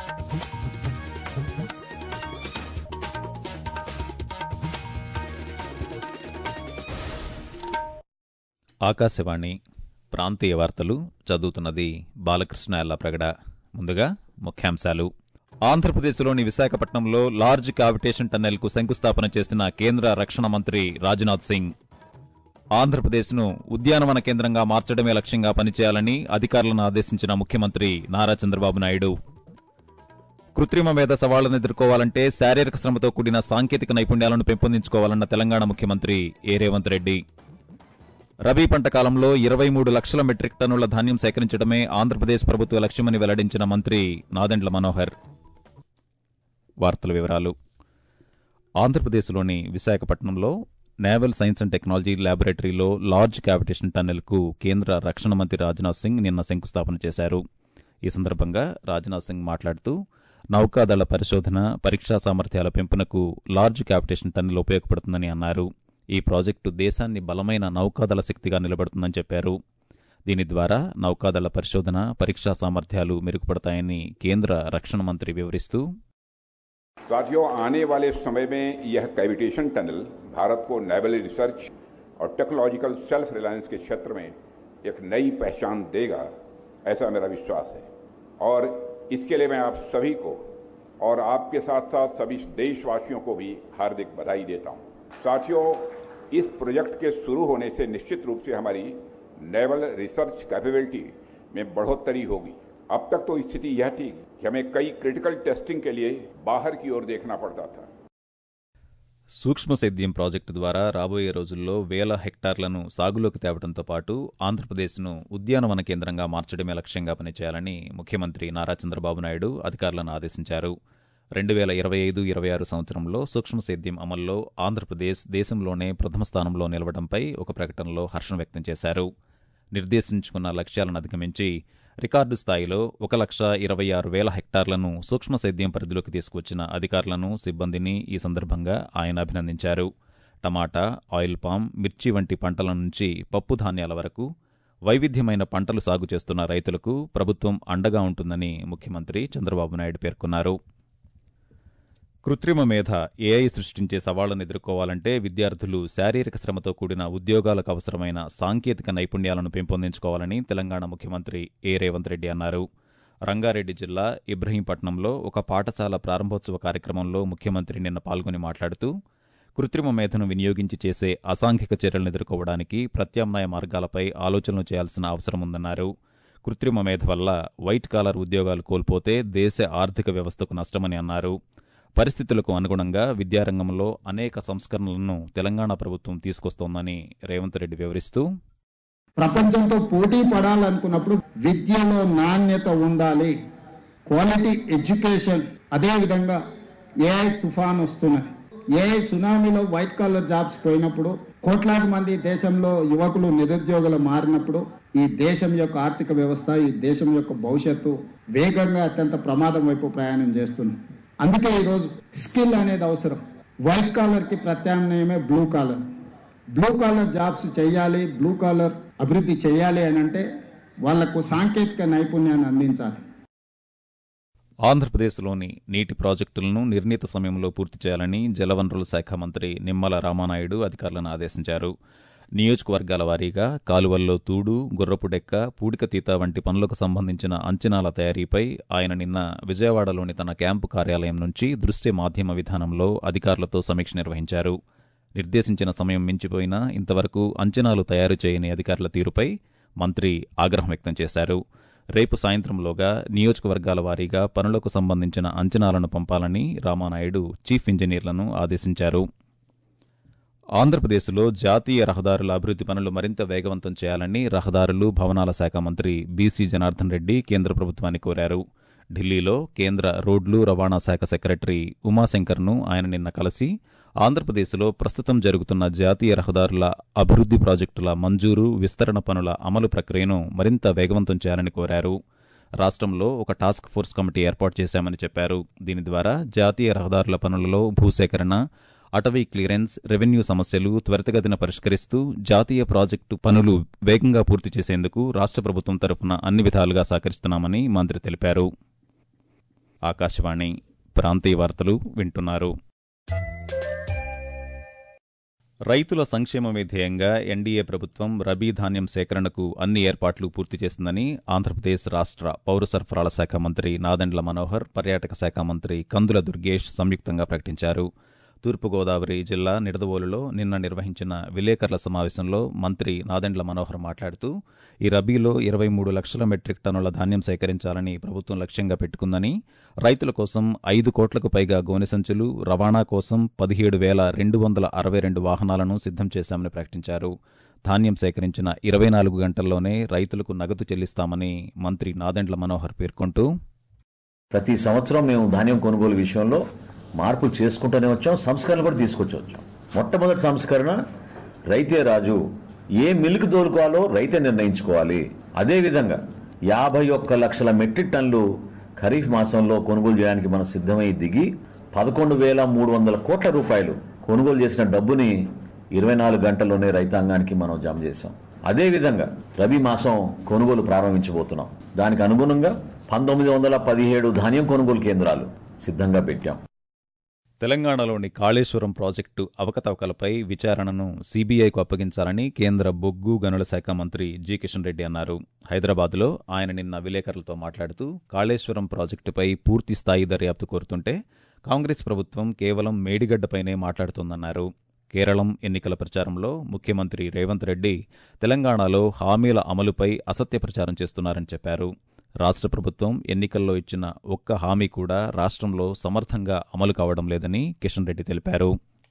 ఆకాశవాణి ప్రాంతీయ వార్తలు చదువుతున్నది బాలకృష్ణ ఎల్లప్రగడ ముందుగా ముఖ్యాంశాలు ఆంధ్రప్రదేశ్లోని విశాఖపట్నంలో లార్జ్ కావిటేషన్ టన్నెల్కు శంకుస్థాపన చేసిన కేంద్ర రక్షణ మంత్రి రాజ్నాథ్ సింగ్ ఆంధ్రప్రదేశ్ను ఉద్యానవన కేంద్రంగా మార్చడమే లక్ష్యంగా పనిచేయాలని అధికారులను ఆదేశించిన ముఖ్యమంత్రి నారా చంద్రబాబు నాయుడు కృత్రిమ మేధ సవాళ్లను ఎదుర్కోవాలంటే శారీరక శ్రమతో కూడిన సాంకేతిక నైపుణ్యాలను పెంపొందించుకోవాలన్న తెలంగాణ ముఖ్యమంత్రి ఏ రేవంత్ రెడ్డి రబీ పంట కాలంలో ఇరవై మూడు లక్షల మెట్రిక్ టన్నుల ధాన్యం సేకరించడమే ఆంధ్రప్రదేశ్ ప్రభుత్వ లక్ష్యమని వెల్లడించిన మంత్రి నాదెండ్ల మనోహర్ వార్తల వివరాలు ఆంధ్రప్రదేశ్లోని విశాఖపట్నంలో నేవల్ సైన్స్ అండ్ టెక్నాలజీ ల్యాబొరేటరీలో లార్జ్ క్యావిటేషన్ టన్నెల్కు కేంద్ర రక్షణ మంత్రి రాజ్నాథ్ సింగ్ నిన్న శంకుస్థాపన చేశారు ఈ సందర్భంగా రాజ్నాథ్ సింగ్ మాట్లాడుతూ నౌకాదళ పరిశోధన పరీక్షా సామర్థ్యాల పెంపునకు లార్జ్ క్యావిటేషన్ టన్నెల్ ఉపయోగపడుతుందని అన్నారు ఈ ప్రాజెక్టు దేశాన్ని బలమైన నౌకాదళ శక్తిగా నిలబెడుతుందని చెప్పారు దీని ద్వారా నౌకాదళ పరిశోధన పరీక్షా సామర్థ్యాలు మెరుగుపడతాయని కేంద్ర రక్షణ మంత్రి వివరిస్తూ साथियों आने वाले समय में यह कैविटेशन टनल भारत को नेवल रिसर्च और टेक्नोलॉजिकल सेल्फ रिलायंस के क्षेत्र में एक नई पहचान देगा ऐसा मेरा विश्वास है और इसके लिए मैं आप सभी को और आपके साथ साथ सभी देशवासियों को भी हार्दिक बधाई देता हूं साथियों इस प्रोजेक्ट के शुरू होने से निश्चित रूप से हमारी नेवल रिसर्च कैपेबिलिटी में बढ़ोतरी होगी अब तक तो स्थिति यह थी कि हमें कई क्रिटिकल टेस्टिंग के लिए बाहर की ओर देखना पड़ता था సూక్ష్మ సేద్యం ప్రాజెక్టు ద్వారా రాబోయే రోజుల్లో వేల హెక్టార్లను సాగులోకి తేవడంతో పాటు ఆంధ్రప్రదేశ్ను ఉద్యానవన కేంద్రంగా మార్చడమే లక్ష్యంగా పనిచేయాలని ముఖ్యమంత్రి నారా చంద్రబాబు నాయుడు అధికారులను ఆదేశించారు రెండు వేల ఇరవై ఐదు ఇరవై ఆరు సంవత్సరంలో సూక్ష్మ సేద్యం అమల్లో ఆంధ్రప్రదేశ్ దేశంలోనే ప్రథమ స్థానంలో నిలవడంపై ఒక ప్రకటనలో హర్షం వ్యక్తం చేశారు నిర్దేశించుకున్న లక్ష్యాలను అధిగమించి రికార్డు స్థాయిలో ఒక లక్ష ఇరవై ఆరు వేల హెక్టార్లను సూక్ష్మ సేద్యం పరిధిలోకి తీసుకువచ్చిన అధికారులను సిబ్బందిని ఈ సందర్భంగా ఆయన అభినందించారు టమాటా ఆయిల్ పామ్ మిర్చి వంటి పంటల నుంచి పప్పు ధాన్యాల వరకు వైవిధ్యమైన పంటలు సాగు చేస్తున్న రైతులకు ప్రభుత్వం అండగా ఉంటుందని ముఖ్యమంత్రి చంద్రబాబు నాయుడు పేర్కొన్నారు కృత్రిమ మేధ ఏఐ సృష్టించే సవాళ్లను ఎదుర్కోవాలంటే విద్యార్థులు శారీరక శ్రమతో కూడిన ఉద్యోగాలకు అవసరమైన సాంకేతిక నైపుణ్యాలను పెంపొందించుకోవాలని తెలంగాణ ముఖ్యమంత్రి ఏ రేవంత్ రెడ్డి అన్నారు రంగారెడ్డి జిల్లా ఇబ్రహీంపట్నంలో ఒక పాఠశాల ప్రారంభోత్సవ కార్యక్రమంలో ముఖ్యమంత్రి నిన్న పాల్గొని మాట్లాడుతూ కృత్రిమ మేధను వినియోగించి చేసే అసాంఘిక చర్యలను ఎదుర్కోవడానికి ప్రత్యామ్నాయ మార్గాలపై ఆలోచనలు చేయాల్సిన అవసరం ఉందన్నారు కృత్రిమ మేధ వల్ల వైట్ కాలర్ ఉద్యోగాలు కోల్పోతే దేశ ఆర్థిక వ్యవస్థకు నష్టమని అన్నారు పరిస్థితులకు అనుగుణంగా విద్యారంగంలో అనేక సంస్కరణలను తెలంగాణ ప్రభుత్వం తీసుకొస్తోందని రేవంత్ రెడ్డి వివరిస్తూ ప్రపంచంతో పోటీ పడాలనుకున్నప్పుడు విద్యలో నాణ్యత ఉండాలి క్వాలిటీ ఎడ్యుకేషన్ అదే విధంగా ఏఐ తుఫాన్ వస్తున్నది ఏఐ సునామీలో వైట్ కాలర్ జాబ్స్ పోయినప్పుడు కోట్లాది మంది దేశంలో యువకులు నిరుద్యోగులు మారినప్పుడు ఈ దేశం యొక్క ఆర్థిక వ్యవస్థ ఈ దేశం యొక్క భవిష్యత్తు వేగంగా అత్యంత ప్రమాదం వైపు ప్రయాణం చేస్తుంది అందుకే ఈరోజు స్కిల్ అనేది అవసరం వైట్ కాలర్ కి ప్రత్యామ్నాయమే blue collar blue collar jobs చేయాలి బ్లూ కాలర్ అభివృద్ధి చేయాలి అని అంటే వాళ్లకు సాంకేతిక నైపుణ్యాన్ని అందించాలి ఆంధ్రప్రదేశ్లోని నీటి ప్రాజెక్టులను నిర్ణీత సమయంలో పూర్తి చేయాలని జలవనరుల శాఖ మంత్రి నిమ్మల రామానాయుడు అధికారులను ఆదేశించారు నియోజకవర్గాల వారీగా కాలువల్లో తూడు గుర్రపు డెక్క పూడికతీత వంటి పనులకు సంబంధించిన అంచనాల తయారీపై ఆయన నిన్న విజయవాడలోని తన క్యాంపు కార్యాలయం నుంచి దృశ్య మాధ్యమ విధానంలో అధికారులతో సమీక్ష నిర్వహించారు నిర్దేశించిన సమయం మించిపోయినా ఇంతవరకు అంచనాలు తయారు చేయని అధికారుల తీరుపై మంత్రి ఆగ్రహం వ్యక్తం చేశారు రేపు సాయంత్రంలోగా నియోజకవర్గాల వారీగా పనులకు సంబంధించిన అంచనాలను పంపాలని రామానాయుడు చీఫ్ ఇంజనీర్లను ఆదేశించారు ఆంధ్రప్రదేశ్లో జాతీయ రహదారుల అభివృద్ధి పనులు మరింత వేగవంతం చేయాలని రహదారులు భవనాల శాఖ మంత్రి బీసీ జనార్దన్ రెడ్డి కేంద్ర ప్రభుత్వాన్ని కోరారు ఢిల్లీలో కేంద్ర రోడ్లు రవాణా శాఖ సెక్రటరీ ఉమాశంకర్ను ఆయన నిన్న కలిసి ఆంధ్రప్రదేశ్లో ప్రస్తుతం జరుగుతున్న జాతీయ రహదారుల అభివృద్ధి ప్రాజెక్టుల మంజూరు విస్తరణ పనుల అమలు ప్రక్రియను మరింత వేగవంతం చేయాలని కోరారు రాష్ట్రంలో ఒక టాస్క్ ఫోర్స్ కమిటీ ఏర్పాటు చేశామని చెప్పారు దీని ద్వారా జాతీయ రహదారుల పనులలో భూసేకరణ అటవీ క్లియరెన్స్ రెవెన్యూ సమస్యలు త్వరితగతిన పరిష్కరిస్తూ జాతీయ ప్రాజెక్టు పనులు వేగంగా పూర్తి చేసేందుకు రాష్ట్ర ప్రభుత్వం తరఫున అన్ని విధాలుగా సహకరిస్తున్నామని మంత్రి తెలిపారు ఆకాశవాణి ప్రాంతీయ వార్తలు వింటున్నారు రైతుల సంక్షేమమే ధ్యేయంగా ఎన్డీఏ ప్రభుత్వం రబీ ధాన్యం సేకరణకు అన్ని ఏర్పాట్లు పూర్తి చేసిందని ఆంధ్రప్రదేశ్ రాష్ట్ర పౌర సరఫరాల శాఖ మంత్రి నాదెండ్ల మనోహర్ పర్యాటక శాఖ మంత్రి కందుల దుర్గేష్ సంయుక్తంగా ప్రకటించారు తూర్పుగోదావరి జిల్లా నిడదవోలులో నిన్న నిర్వహించిన విలేకరుల సమావేశంలో మంత్రి నాదెండ్ల మనోహర్ మాట్లాడుతూ ఈ రబీలో ఇరవై మూడు లక్షల మెట్రిక్ టన్నుల ధాన్యం సేకరించాలని ప్రభుత్వం లక్ష్యంగా పెట్టుకుందని రైతుల కోసం ఐదు కోట్లకు పైగా గోనె సంచులు రవాణా కోసం పదిహేడు వేల రెండు వందల అరవై రెండు వాహనాలను సిద్ధం చేశామని ప్రకటించారు ధాన్యం సేకరించిన ఇరవై నాలుగు గంటల్లోనే రైతులకు నగదు చెల్లిస్తామని మంత్రి నాదెండ్ల మనోహర్ పేర్కొంటూ ప్రతి సంవత్సరం మేము ధాన్యం కొనుగోలు విషయంలో మార్పులు చేసుకుంటూనే వచ్చాం సంస్కరణ కూడా తీసుకొచ్చి వచ్చాం మొట్టమొదటి సంస్కరణ రైతే రాజు ఏ మిల్క్ దోలుకోవాలో రైతే నిర్ణయించుకోవాలి అదేవిధంగా యాభై ఒక్క లక్షల మెట్రిక్ టన్నులు ఖరీఫ్ మాసంలో కొనుగోలు చేయడానికి మనం సిద్ధమై దిగి పదకొండు వేల మూడు వందల కోట్ల రూపాయలు కొనుగోలు చేసిన డబ్బుని ఇరవై నాలుగు గంటల్లోనే రైతాంగానికి మనం జమ చేశాం అదేవిధంగా రబీ మాసం కొనుగోలు ప్రారంభించబోతున్నాం దానికి అనుగుణంగా పంతొమ్మిది వందల పదిహేడు ధాన్యం కొనుగోలు కేంద్రాలు సిద్ధంగా పెట్టాం తెలంగాణలోని కాళేశ్వరం ప్రాజెక్టు అవకతవకలపై విచారణను సీబీఐకు అప్పగించాలని కేంద్ర బొగ్గు గనుల శాఖ మంత్రి జి కిషన్ రెడ్డి అన్నారు హైదరాబాద్లో ఆయన నిన్న విలేకరులతో మాట్లాడుతూ కాళేశ్వరం ప్రాజెక్టుపై పూర్తి స్థాయి దర్యాప్తు కోరుతుంటే కాంగ్రెస్ ప్రభుత్వం కేవలం మేడిగడ్డపైనే మాట్లాడుతోందన్నారు కేరళం ఎన్నికల ప్రచారంలో ముఖ్యమంత్రి రేవంత్ రెడ్డి తెలంగాణలో హామీల అమలుపై అసత్య ప్రచారం చేస్తున్నారని చెప్పారు రాష్ట్ర ప్రభుత్వం ఎన్నికల్లో ఇచ్చిన ఒక్క హామీ కూడా రాష్ట్రంలో సమర్థంగా అమలు కావడం లేదని కిషన్ రెడ్డి తెలిపారు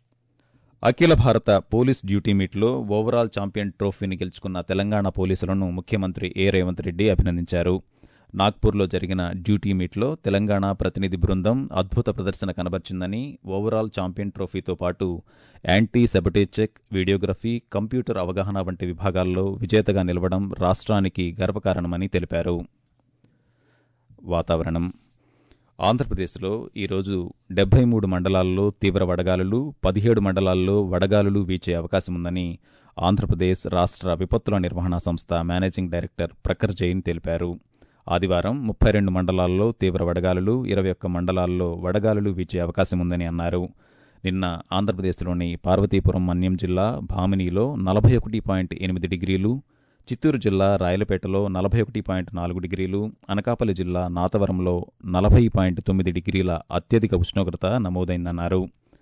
అఖిల భారత పోలీస్ డ్యూటీ మీట్లో ఓవరాల్ ఛాంపియన్ ట్రోఫీని గెలుచుకున్న తెలంగాణ పోలీసులను ముఖ్యమంత్రి ఏ రేవంత్ రెడ్డి అభినందించారు నాగ్పూర్లో జరిగిన డ్యూటీ మీట్లో తెలంగాణ ప్రతినిధి బృందం అద్భుత ప్రదర్శన కనబర్చిందని ఓవరాల్ ఛాంపియన్ ట్రోఫీతో పాటు anti sabotage check videography computer అవగాహన వంటి విభాగాల్లో విజేతగా నిలవడం రాష్ట్రానికి గర్వకారణమని తెలిపారు వాతావరణం ఆంధ్రప్రదేశ్లో ఈరోజు డెబ్బై మూడు మండలాల్లో తీవ్ర వడగాలులు పదిహేడు మండలాల్లో వడగాలులు వీచే అవకాశం ఉందని ఆంధ్రప్రదేశ్ రాష్ట్ర విపత్తుల నిర్వహణ సంస్థ మేనేజింగ్ డైరెక్టర్ ప్రఖర్ జైన్ తెలిపారు ఆదివారం ముప్పై రెండు మండలాల్లో తీవ్ర వడగాలులు ఇరవై ఒక్క మండలాల్లో వడగాలులు వీచే అవకాశం ఉందని అన్నారు నిన్న ఆంధ్రప్రదేశ్లోని పార్వతీపురం మన్యం జిల్లా భామినిలో నలభై ఒకటి పాయింట్ ఎనిమిది డిగ్రీలు చిత్తూరు జిల్లా రాయలపేటలో నలభై ఒకటి పాయింట్ నాలుగు డిగ్రీలు అనకాపల్లి జిల్లా నాతవరంలో నలభై పాయింట్ తొమ్మిది డిగ్రీల అత్యధిక ఉష్ణోగ్రత నమోదైందన్నారు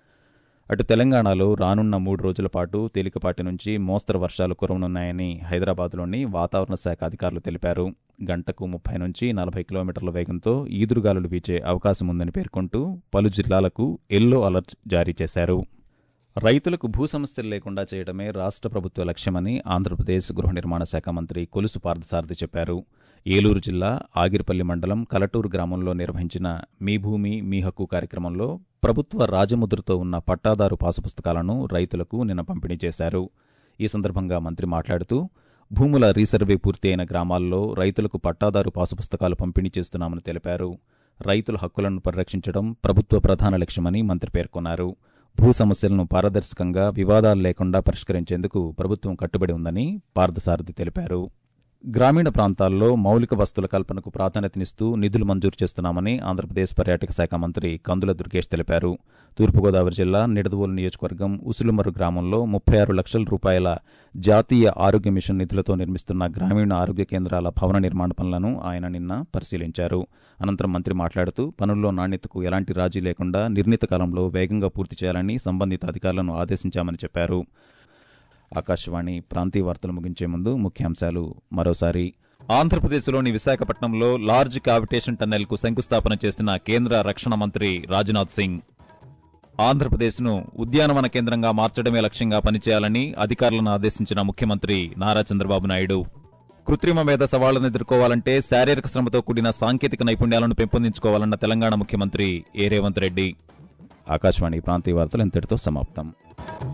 అటు తెలంగాణలో రానున్న మూడు రోజుల పాటు తేలికపాటి నుంచి మోస్తరు వర్షాలు కురవనున్నాయని హైదరాబాద్లోని వాతావరణ శాఖ అధికారులు తెలిపారు గంటకు ముప్పై నుంచి నలభై కిలోమీటర్ల వేగంతో ఈదురుగాలులు వీచే అవకాశం ఉందని పేర్కొంటూ పలు జిల్లాలకు ఎల్లో అలర్ట్ జారీ చేశారు రైతులకు భూ సమస్యలు లేకుండా చేయడమే రాష్ట్ర ప్రభుత్వ లక్ష్యమని ఆంధ్రప్రదేశ్ గృహ నిర్మాణ శాఖ మంత్రి కొలుసు పార్థసారథి చెప్పారు ఏలూరు జిల్లా ఆగిరిపల్లి మండలం కలటూరు గ్రామంలో నిర్వహించిన మీ భూమి మీ హక్కు కార్యక్రమంలో ప్రభుత్వ రాజముద్రతో ఉన్న పట్టాదారు పాసు పుస్తకాలను రైతులకు నిన్న పంపిణీ చేశారు ఈ సందర్భంగా మంత్రి మాట్లాడుతూ భూముల రీసర్వే పూర్తి అయిన గ్రామాల్లో రైతులకు పట్టాదారు పాసు పుస్తకాలు పంపిణీ చేస్తున్నామని తెలిపారు రైతుల హక్కులను పరిరక్షించడం ప్రభుత్వ ప్రధాన లక్ష్యమని మంత్రి పేర్కొన్నారు భూ సమస్యలను పారదర్శకంగా వివాదాలు లేకుండా పరిష్కరించేందుకు ప్రభుత్వం కట్టుబడి ఉందని పార్థసారథి తెలిపారు గ్రామీణ ప్రాంతాల్లో మౌలిక వస్తుల కల్పనకు ప్రాధాన్యతనిస్తూ నిధులు మంజూరు చేస్తున్నామని ఆంధ్రప్రదేశ్ పర్యాటక శాఖ మంత్రి కందుల దుర్గేష్ తెలిపారు తూర్పుగోదావరి జిల్లా నిడదవోలు నియోజకవర్గం ఉసులుమరు గ్రామంలో ముప్పై ఆరు లక్షల రూపాయల జాతీయ ఆరోగ్య మిషన్ నిధులతో నిర్మిస్తున్న గ్రామీణ ఆరోగ్య కేంద్రాల భవన నిర్మాణ పనులను ఆయన నిన్న పరిశీలించారు అనంతరం మంత్రి మాట్లాడుతూ పనుల్లో నాణ్యతకు ఎలాంటి రాజీ లేకుండా నిర్ణీత కాలంలో వేగంగా పూర్తి చేయాలని సంబంధిత అధికారులను ఆదేశించామని చెప్పారు ఆకాశవాణి ప్రాంతీయ వార్తలు ముగించే ముందు ముఖ్యాంశాలు మరోసారి ఆంధ్రప్రదేశ్లోని విశాఖపట్నంలో లార్జ్ కావిటేషన్ టన్నెల్కు శంకుస్థాపన చేసిన కేంద్ర రక్షణ మంత్రి రాజ్నాథ్ సింగ్ ఆంధ్రప్రదేశ్ను ఉద్యానవన కేంద్రంగా మార్చడమే లక్ష్యంగా పనిచేయాలని అధికారులను ఆదేశించిన ముఖ్యమంత్రి నారా చంద్రబాబు నాయుడు కృత్రిమ మేధ సవాళ్లను ఎదుర్కోవాలంటే శారీరక శ్రమతో కూడిన సాంకేతిక నైపుణ్యాలను పెంపొందించుకోవాలన్న తెలంగాణ ముఖ్యమంత్రి ఏ రేవంత్ రెడ్డి ఆకాశవాణి ప్రాంతీయ వార్తలు ఇంతటితో సమాప్తం